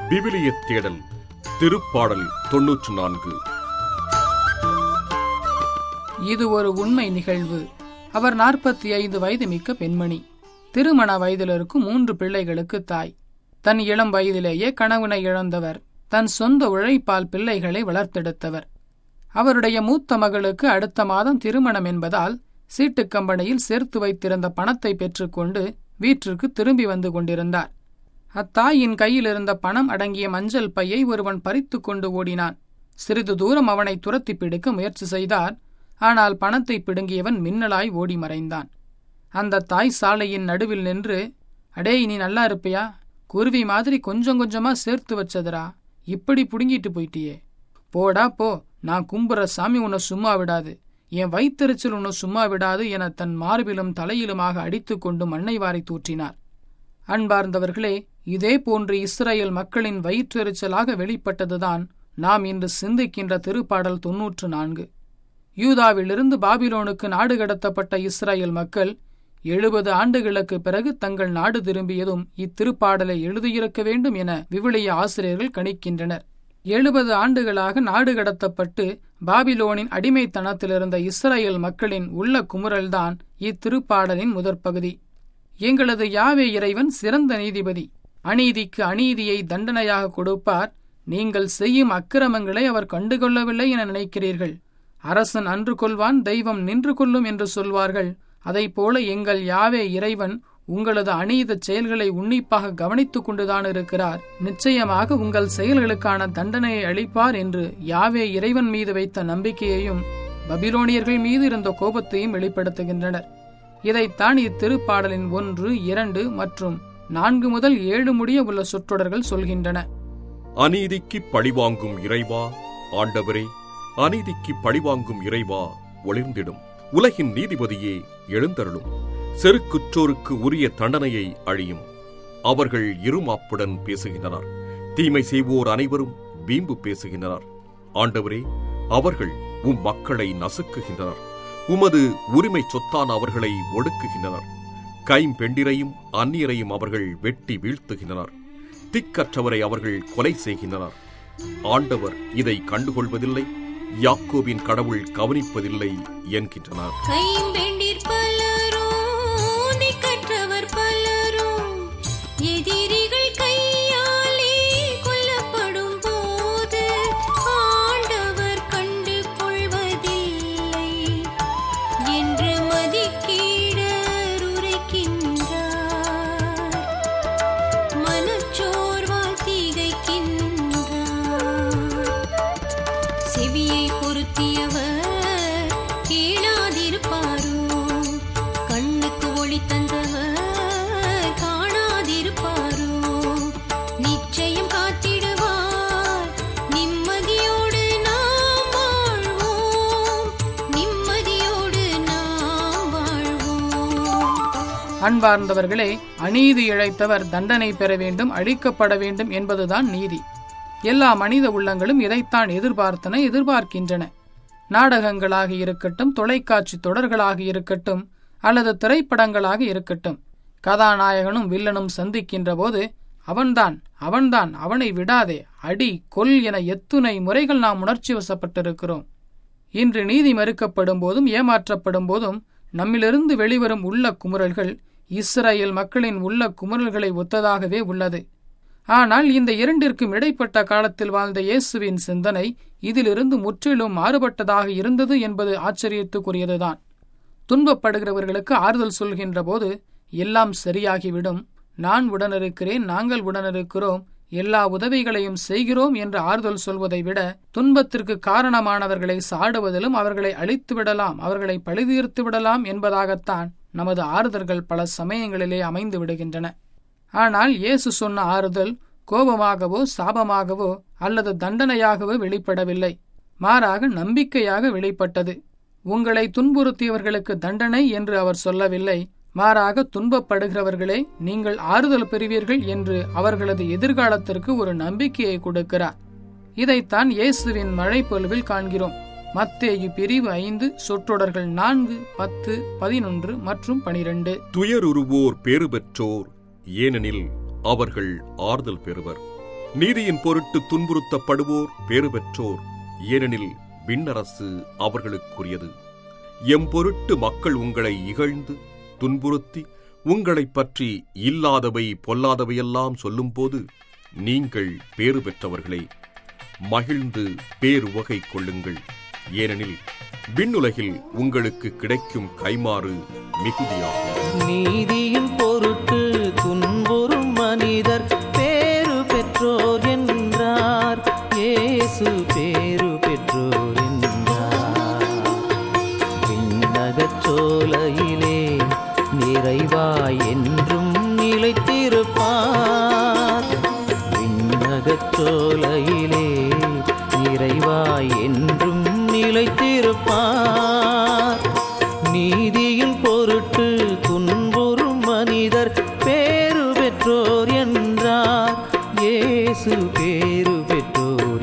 விவிலிய தேடல் திருப்பாடல் தொன்னூற்று நான்கு இது ஒரு உண்மை நிகழ்வு அவர் நாற்பத்தி ஐந்து வயது மிக்க பெண்மணி திருமண வயதில் இருக்கும் மூன்று பிள்ளைகளுக்கு தாய் தன் இளம் வயதிலேயே கணவனை இழந்தவர் தன் சொந்த உழைப்பால் பிள்ளைகளை வளர்த்தெடுத்தவர் அவருடைய மூத்த மகளுக்கு அடுத்த மாதம் திருமணம் என்பதால் சீட்டுக் கம்பெனியில் சேர்த்து வைத்திருந்த பணத்தை பெற்றுக்கொண்டு வீட்டிற்கு திரும்பி வந்து கொண்டிருந்தார் அத்தாயின் கையில் இருந்த பணம் அடங்கிய மஞ்சள் பையை ஒருவன் பறித்து கொண்டு ஓடினான் சிறிது தூரம் அவனை துரத்தி பிடிக்க முயற்சி செய்தார் ஆனால் பணத்தை பிடுங்கியவன் மின்னலாய் ஓடி மறைந்தான் அந்த தாய் சாலையின் நடுவில் நின்று அடே நீ நல்லா இருப்பியா குருவி மாதிரி கொஞ்சம் கொஞ்சமா சேர்த்து வச்சதுரா இப்படி புடுங்கிட்டு போயிட்டியே போடா போ நான் கும்புற சாமி உன்னை சும்மா விடாது என் வயிற்றெரிச்சல் உன்னை சும்மா விடாது என தன் மார்பிலும் தலையிலுமாக அடித்துக் கொண்டு மண்ணை வாரி தூற்றினார் அன்பார்ந்தவர்களே இதே போன்று இஸ்ரேல் மக்களின் வயிற்றெரிச்சலாக வெளிப்பட்டதுதான் நாம் இன்று சிந்திக்கின்ற திருப்பாடல் தொன்னூற்று நான்கு யூதாவிலிருந்து பாபிலோனுக்கு நாடு கடத்தப்பட்ட இஸ்ரேல் மக்கள் எழுபது ஆண்டுகளுக்கு பிறகு தங்கள் நாடு திரும்பியதும் இத்திருப்பாடலை எழுதியிருக்க வேண்டும் என விவிலிய ஆசிரியர்கள் கணிக்கின்றனர் எழுபது ஆண்டுகளாக நாடு கடத்தப்பட்டு பாபிலோனின் அடிமைத்தனத்திலிருந்த இஸ்ரேல் மக்களின் உள்ள குமுறல்தான் இத்திருப்பாடலின் முதற் பகுதி எங்களது யாவே இறைவன் சிறந்த நீதிபதி அநீதிக்கு அநீதியை தண்டனையாக கொடுப்பார் நீங்கள் செய்யும் அக்கிரமங்களை அவர் கண்டுகொள்ளவில்லை என நினைக்கிறீர்கள் அரசன் அன்று கொள்வான் தெய்வம் நின்று கொள்ளும் என்று சொல்வார்கள் போல எங்கள் யாவே இறைவன் உங்களது அநீத செயல்களை உன்னிப்பாக கவனித்துக் கொண்டுதான் இருக்கிறார் நிச்சயமாக உங்கள் செயல்களுக்கான தண்டனையை அளிப்பார் என்று யாவே இறைவன் மீது வைத்த நம்பிக்கையையும் பபிலோனியர்கள் மீது இருந்த கோபத்தையும் வெளிப்படுத்துகின்றனர் இதைத்தான் இத்திருப்பாடலின் ஒன்று இரண்டு மற்றும் நான்கு முதல் ஏழு முடிய உள்ள சொற்றொடர்கள் சொல்கின்றன அநீதிக்கு பழிவாங்கும் இறைவா ஆண்டவரே அநீதிக்கு பழிவாங்கும் இறைவா ஒளிர்ந்திடும் உலகின் நீதிபதியே எழுந்தருளும் செருக்குற்றோருக்கு உரிய தண்டனையை அழியும் அவர்கள் இருமாப்புடன் பேசுகின்றனர் தீமை செய்வோர் அனைவரும் வீம்பு பேசுகின்றனர் ஆண்டவரே அவர்கள் உம் மக்களை நசுக்குகின்றனர் உமது உரிமை சொத்தான அவர்களை ஒடுக்குகின்றனர் கைம்பெண்டிரையும் அந்நியரையும் அவர்கள் வெட்டி வீழ்த்துகின்றனர் திக்கற்றவரை அவர்கள் கொலை செய்கின்றனர் ஆண்டவர் இதை கண்டுகொள்வதில்லை யாக்கோபின் கடவுள் கவனிப்பதில்லை என்கின்றனர் கைம்பெண்டிர் பலரும் திக்கற்றவர் பலரும் எதிரிகள் கையாலே கொல்லப்படும் போது ஆண்டவர் கண்டு கொள்வதில்லை என்று மதிக்கீடர் உரைக்கின்றார் மனச்சோர்வால் திகைக்கின்றார் செவியை பொருத்தியவர் கேளாதிருப்பாரோ கண்ணுக்கு ஒளி தந்தவர் காணாதிருப்பாரோ நிச்சயம் காத்திடுவார் நிம்மதியோடு நாம் வாழ்வோம் நிம்மதியோடு நாம் வாழ்வோம் அன்பார்ந்தவர்களே அநீதி இழைத்தவர் தண்டனை பெற வேண்டும் அழிக்கப்பட வேண்டும் என்பதுதான் நீதி எல்லா மனித உள்ளங்களும் இதைத்தான் எதிர்பார்த்தன எதிர்பார்க்கின்றன நாடகங்களாக இருக்கட்டும் தொலைக்காட்சி தொடர்களாக இருக்கட்டும் அல்லது திரைப்படங்களாக இருக்கட்டும் கதாநாயகனும் வில்லனும் சந்திக்கின்ற போது அவன்தான் அவன்தான் அவனை விடாதே அடி கொல் என எத்துணை முறைகள் நாம் உணர்ச்சி வசப்பட்டிருக்கிறோம் இன்று நீதி மறுக்கப்படும் போதும் ஏமாற்றப்படும் போதும் நம்மிலிருந்து வெளிவரும் உள்ள குமுறல்கள் இஸ்ரேல் மக்களின் உள்ள குமுறல்களை ஒத்ததாகவே உள்ளது ஆனால் இந்த இரண்டிற்கும் இடைப்பட்ட காலத்தில் வாழ்ந்த இயேசுவின் சிந்தனை இதிலிருந்து முற்றிலும் மாறுபட்டதாக இருந்தது என்பது ஆச்சரியத்துக்குரியதுதான் துன்பப்படுகிறவர்களுக்கு ஆறுதல் சொல்கின்ற போது எல்லாம் சரியாகிவிடும் நான் உடனிருக்கிறேன் நாங்கள் உடனிருக்கிறோம் எல்லா உதவிகளையும் செய்கிறோம் என்று ஆறுதல் சொல்வதை விட துன்பத்திற்கு காரணமானவர்களை சாடுவதிலும் அவர்களை அழித்து விடலாம் அவர்களை பழிதீர்த்து விடலாம் என்பதாகத்தான் நமது ஆறுதல்கள் பல சமயங்களிலே அமைந்து விடுகின்றன ஆனால் இயேசு சொன்ன ஆறுதல் கோபமாகவோ சாபமாகவோ அல்லது தண்டனையாகவோ வெளிப்படவில்லை மாறாக நம்பிக்கையாக வெளிப்பட்டது உங்களை துன்புறுத்தியவர்களுக்கு தண்டனை என்று அவர் சொல்லவில்லை மாறாக துன்பப்படுகிறவர்களே நீங்கள் ஆறுதல் பெறுவீர்கள் என்று அவர்களது எதிர்காலத்திற்கு ஒரு நம்பிக்கையை கொடுக்கிறார் இதைத்தான் இயேசுவின் மழைப்பொழுவில் காண்கிறோம் மத்தேயு பிரிவு ஐந்து சொற்றொடர்கள் நான்கு பத்து பதினொன்று மற்றும் பனிரெண்டு துயருருவோர் பேறு பெற்றோர் ஏனெனில் அவர்கள் ஆறுதல் பெறுவர் நீதியின் பொருட்டு துன்புறுத்தப்படுவோர் பேறு பெற்றோர் ஏனெனில் விண்ணரசு அவர்களுக்குரியது எம் பொருட்டு மக்கள் உங்களை இகழ்ந்து துன்புறுத்தி உங்களைப் பற்றி இல்லாதவை பொல்லாதவையெல்லாம் சொல்லும்போது நீங்கள் பேறு பெற்றவர்களே மகிழ்ந்து பேருவகை கொள்ளுங்கள் ஏனெனில் விண்ணுலகில் உங்களுக்கு கிடைக்கும் கைமாறு மிகுதியாகும் நீதியின் பொருட்டு துன்புறும் மனிதர் பேறு பெற்றோர் என்றார் இயேசு பேறு பெற்றோர் என்றார் விண்ணகச் சோலையிலே நிறைவாய் என்றும் நிலைத்திருப்பார் விண்ணகச் சோலையிலே நிறைவாய் என்றும் நிலைத்திருப்பார் நீதியின் பொருட்டு துன்புறும் மனிதர் பேறு பெற்றோர் என்றார் இயேசு பேறு பெற்றோர்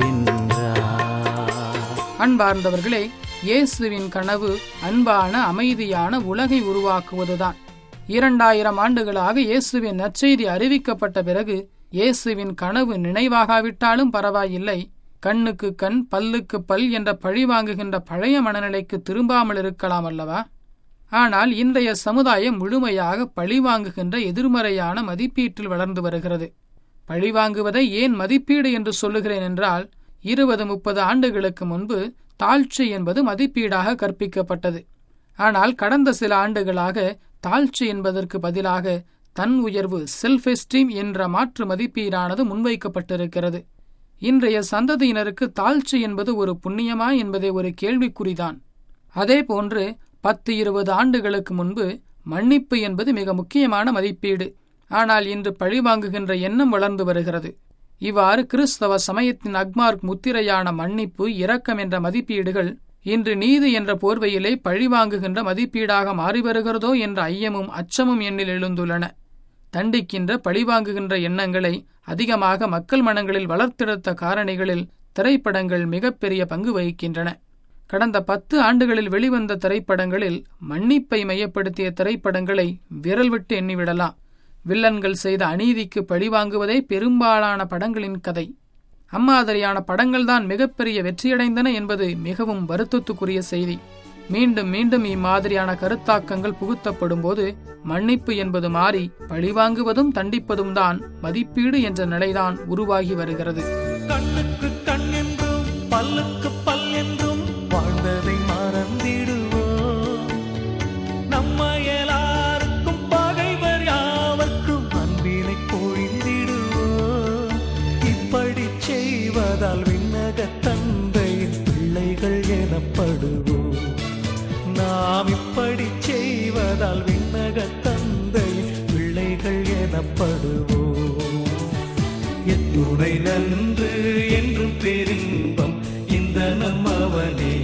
என்றார் அன்பார்ந்தவர்களே இயேசுவின் கனவு அன்பான அமைதியான உலகை உருவாக்குவதுதான் இரண்டாயிரம் ஆண்டுகளாக இயேசுவின் நற்செய்தி அறிவிக்கப்பட்ட பிறகு இயேசுவின் கனவு நினைவாகாவிட்டாலும் பரவாயில்லை கண்ணுக்கு கண் பல்லுக்கு பல் என்ற பழி வாங்குகின்ற பழைய மனநிலைக்கு திரும்பாமல் இருக்கலாம் அல்லவா ஆனால் இன்றைய சமுதாயம் முழுமையாக பழிவாங்குகின்ற எதிர்மறையான மதிப்பீட்டில் வளர்ந்து வருகிறது பழிவாங்குவதை ஏன் மதிப்பீடு என்று சொல்லுகிறேன் என்றால் இருபது முப்பது ஆண்டுகளுக்கு முன்பு தாழ்ச்சி என்பது மதிப்பீடாக கற்பிக்கப்பட்டது ஆனால் கடந்த சில ஆண்டுகளாக தாழ்ச்சி என்பதற்கு பதிலாக தன் உயர்வு செல்ஃப் எஸ்டீம் என்ற மாற்று மதிப்பீடானது முன்வைக்கப்பட்டிருக்கிறது இன்றைய சந்ததியினருக்கு தாழ்ச்சி என்பது ஒரு புண்ணியமா என்பதே ஒரு கேள்விக்குறிதான் அதே போன்று பத்து இருபது ஆண்டுகளுக்கு முன்பு மன்னிப்பு என்பது மிக முக்கியமான மதிப்பீடு ஆனால் இன்று பழிவாங்குகின்ற எண்ணம் வளர்ந்து வருகிறது இவ்வாறு கிறிஸ்தவ சமயத்தின் அக்மார்க் முத்திரையான மன்னிப்பு இரக்கம் என்ற மதிப்பீடுகள் இன்று நீதி என்ற போர்வையிலே பழிவாங்குகின்ற மதிப்பீடாக மாறி வருகிறதோ என்ற ஐயமும் அச்சமும் எண்ணில் எழுந்துள்ளன தண்டிக்கின்ற பழிவாங்குகின்ற எண்ணங்களை அதிகமாக மக்கள் மனங்களில் வளர்த்தெடுத்த காரணிகளில் திரைப்படங்கள் மிகப்பெரிய பங்கு வகிக்கின்றன கடந்த பத்து ஆண்டுகளில் வெளிவந்த திரைப்படங்களில் மன்னிப்பை மையப்படுத்திய திரைப்படங்களை விரல் விட்டு எண்ணிவிடலாம் வில்லன்கள் செய்த அநீதிக்கு பழிவாங்குவதே பெரும்பாலான படங்களின் கதை அம்மாதிரியான படங்கள்தான் மிகப்பெரிய வெற்றியடைந்தன என்பது மிகவும் வருத்தத்துக்குரிய செய்தி மீண்டும் மீண்டும் இம்மாதிரியான கருத்தாக்கங்கள் புகுத்தப்படும் போது மன்னிப்பு என்பது மாறி பழிவாங்குவதும் தண்டிப்பதும் தான் மதிப்பீடு என்ற நிலைதான் உருவாகி வருகிறது கண்ணுக்கு கண் என்றும் பல்லுக்கு பல் என்றும் வாழ்ந்ததை மறந்திடுவோம் நம்ம எல்லாருக்கும் பகைவர் யாவர்க்கும் அன்பினை பொழிந்திடுவோம் இப்படி செய்வதால் விண்ணக தந்தையின் பிள்ளைகள் எனப்படுவோம் நாம் இப்படி செய்வதால் விண்ணக தந்தையின் பிள்ளைகள் எனப்படுவோம் எத்துணை நன்று என்றும் பெரும்பம் இந்த நம்மவனே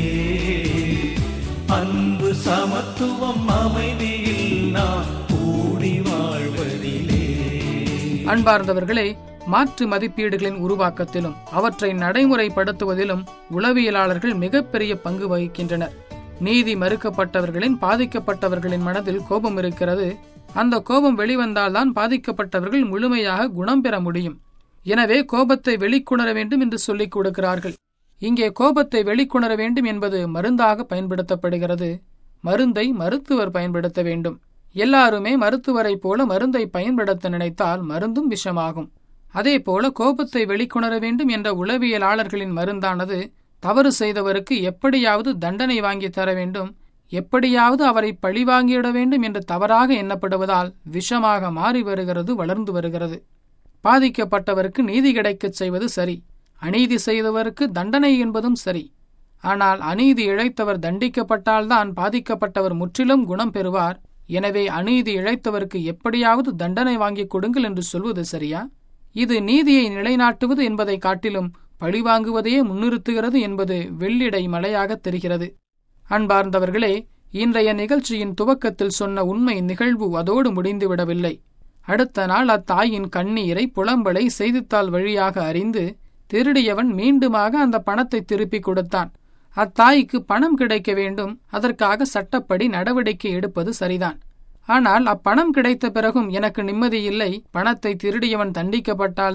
அன்பு சமத்துவம் அமைதியில் நாம் கூடி வாழ்வதிலே அன்பார்ந்தவர்களே மாற்று மதிப்பீடுகளின் உருவாக்கத்திலும் அவற்றை நடைமுறைப்படுத்துவதிலும் உளவியலாளர்கள் மிகப்பெரிய பங்கு வகிக்கின்றனர் நீதி மறுக்கப்பட்டவர்களின் பாதிக்கப்பட்டவர்களின் மனதில் கோபம் இருக்கிறது அந்த கோபம் வெளிவந்தால்தான் பாதிக்கப்பட்டவர்கள் முழுமையாக குணம் பெற முடியும் எனவே கோபத்தை வெளிக்கொணர வேண்டும் என்று சொல்லிக் கொடுக்கிறார்கள் இங்கே கோபத்தை வெளிக்கொணர வேண்டும் என்பது மருந்தாக பயன்படுத்தப்படுகிறது மருந்தை மருத்துவர் பயன்படுத்த வேண்டும் எல்லாருமே மருத்துவரைப் போல மருந்தை பயன்படுத்த நினைத்தால் மருந்தும் விஷமாகும் அதே போல கோபத்தை வெளிக்கொணர வேண்டும் என்ற உளவியலாளர்களின் மருந்தானது தவறு செய்தவருக்கு எப்படியாவது தண்டனை வாங்கி தர வேண்டும் எப்படியாவது அவரை பழிவாங்கிவிட வேண்டும் என்று தவறாக எண்ணப்படுவதால் விஷமாக மாறி வருகிறது வளர்ந்து வருகிறது பாதிக்கப்பட்டவருக்கு நீதி கிடைக்கச் செய்வது சரி அநீதி செய்தவருக்கு தண்டனை என்பதும் சரி ஆனால் அநீதி இழைத்தவர் தண்டிக்கப்பட்டால்தான் பாதிக்கப்பட்டவர் முற்றிலும் குணம் பெறுவார் எனவே அநீதி இழைத்தவருக்கு எப்படியாவது தண்டனை வாங்கிக் கொடுங்கள் என்று சொல்வது சரியா இது நீதியை நிலைநாட்டுவது என்பதை காட்டிலும் பழிவாங்குவதையே முன்னிறுத்துகிறது என்பது வெள்ளிடை மலையாகத் தெரிகிறது அன்பார்ந்தவர்களே இன்றைய நிகழ்ச்சியின் துவக்கத்தில் சொன்ன உண்மை நிகழ்வு அதோடு முடிந்துவிடவில்லை அடுத்த நாள் அத்தாயின் கண்ணீரை புலம்பலை செய்தித்தாள் வழியாக அறிந்து திருடியவன் மீண்டுமாக அந்த பணத்தை திருப்பிக் கொடுத்தான் அத்தாய்க்கு பணம் கிடைக்க வேண்டும் அதற்காக சட்டப்படி நடவடிக்கை எடுப்பது சரிதான் ஆனால் அப்பணம் கிடைத்த பிறகும் எனக்கு நிம்மதி இல்லை பணத்தை திருடியவன் தண்டிக்கப்பட்டால்தான்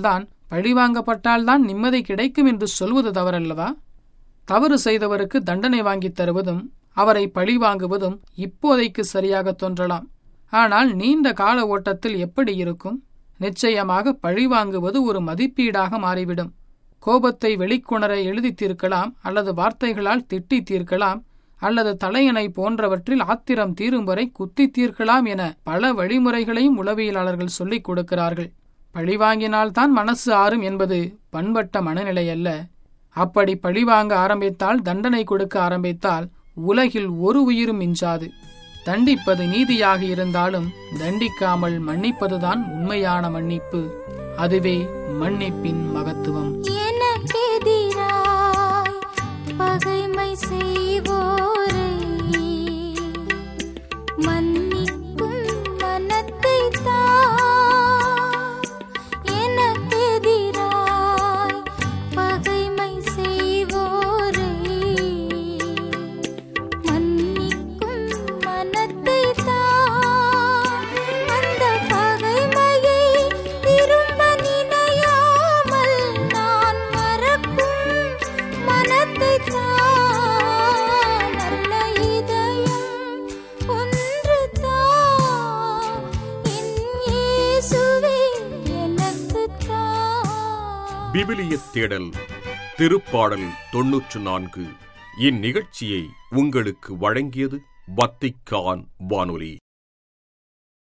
பழிவாங்கப்பட்டால்தான் நிம்மதி கிடைக்கும் என்று சொல்வது தவறல்லவா தவறு செய்தவருக்கு தண்டனை வாங்கித் தருவதும் அவரை பழிவாங்குவதும் இப்போதைக்கு சரியாக தோன்றலாம் ஆனால் நீண்ட கால ஓட்டத்தில் எப்படி இருக்கும் நிச்சயமாக பழிவாங்குவது ஒரு மதிப்பீடாக மாறிவிடும் கோபத்தை வெளிக்கொணர எழுதி தீர்க்கலாம் அல்லது வார்த்தைகளால் திட்டி தீர்க்கலாம் அல்லது தலையணை போன்றவற்றில் ஆத்திரம் தீரும் வரை குத்தி தீர்க்கலாம் என பல வழிமுறைகளையும் உளவியலாளர்கள் சொல்லிக் கொடுக்கிறார்கள் பழிவாங்கினால்தான் மனசு ஆறும் என்பது பண்பட்ட மனநிலை அல்ல அப்படி பழிவாங்க ஆரம்பித்தால் தண்டனை கொடுக்க ஆரம்பித்தால் உலகில் ஒரு உயிரும் மிஞ்சாது தண்டிப்பது நீதியாக இருந்தாலும் தண்டிக்காமல் மன்னிப்பதுதான் உண்மையான மன்னிப்பு அதுவே மன்னிப்பின் மகத்துவம் எனக்கெதிராய் பகைமை செய்வோரை மன்னிக்கும் மனத்தை தா எனக்கெதிராய் பகைமை செய்வோரை மன்னிக்கும் மனத்தை தா அந்த பகைமையை திரும்ப நினையாமல் நான் மறக்கும் மனத்தை தா நல்ல இதயம் ஒன்று தா என் இயேசுவே எனக்கு தா விவிலிய தேடல் திருப்பாடல் தொன்னூற்று நான்கு இந்நிகழ்ச்சியை உங்களுக்கு வழங்கியது வத்திக்கான் வானொலி